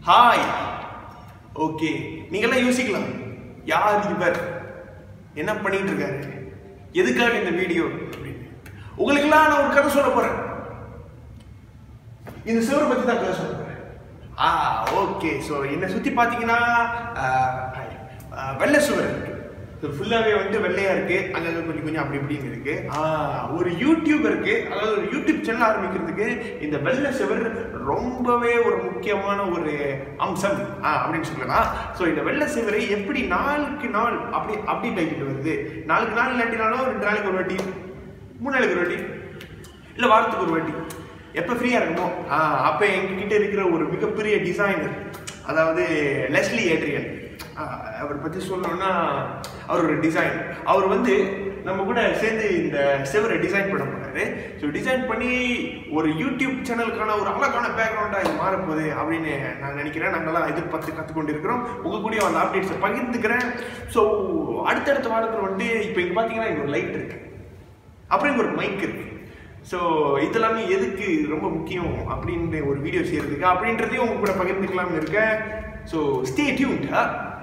Hi okay நீங்கெல்லாம் யோசிக்கலாம் யார் இவர் என்ன பண்ணிட்டு இருக்காரு எதுக்காக இந்த வீடியோ அப்படின்னு உங்களுக்கெல்லாம் நான் ஒரு கதை சொல்ல போறேன் இந்த சிவரை பத்தி தான் கதை சொல்ல போறேன் ஆ ஓகே ஸோ என்னை சுத்தி பார்த்தீங்கன்னா ஆ, hi. ஆ, வெள்ளை சுவர் இருக்கு ஃபுல்லாகவே வந்து வெள்ளையா இருக்கு அங்கங்க கொஞ்சம் கொஞ்சம் அப்படி இப்படின்னு இருக்கு ஆ, ஒரு யூடியூப் இருக்கு அதாவது ஒரு யூடியூப் சேனல் ஆரம்பிக்கிறதுக்கு இந்த வெள்ளை சுவர் ரொம்பவே ஒரு முக்கியமான ஒரு அம்சம் ஆ, அப்படின்னு சொல்லலாம் ஸோ இந்த வெள்ளை சுவரை எப்படி நாளுக்கு நாள் அப்படி அப்டேட் ஆகிட்டு வருது நாளுக்கு நாள் இல்லாட்டினாலும் ரெண்டு நாளைக்கு ஒரு வாட்டி மூணு நாளைக்கு ஒரு வாட்டி இல்லை வாரத்துக்கு ஒரு வாட்டி எப்போ ஃப்ரீயாக இருக்குமோ அப்போ எங்ககிட்ட இருக்கிற ஒரு மிகப்பெரிய டிசைனர் அதாவது லெஸ்லி ஏட்ரியன் அவரை பற்றி சொல்லணும்னா அவர் ஒரு டிசைன் அவர் வந்து நம்ம கூட சேர்ந்து இந்த செவரை டிசைன் பண்ண போறாரு ஸோ டிசைன் பண்ணி ஒரு யூடியூப் சேனலுக்கான ஒரு அழகான பேக்ரவுண்டாக இது மாறப்போகுது அப்படின்னு நான் நினைக்கிறேன் நாங்கள்லாம் எதிர்பார்த்து கற்றுக்கொண்டு இருக்கிறோம் உங்கள் கூட அந்த அப்டேட்ஸை பகிர்ந்துக்கிறேன் ஸோ அடுத்தடுத்த வாரத்தில் வந்து இப்போ இங்கே பார்த்தீங்கன்னா இங்கே ஒரு லைட் இருக்கு அப்புறம் இங்க ஒரு மைக் இருக்கு ஸோ இதெல்லாமே எதுக்கு ரொம்ப முக்கியம் அப்படின்ற ஒரு வீடியோ செய்யறதுக்கு அப்படின்றதையும் உங்க கூட பகிர்ந்துக்கலாம்னு இருக்கேன் ஸோ ஸ்டே டியூன்ட்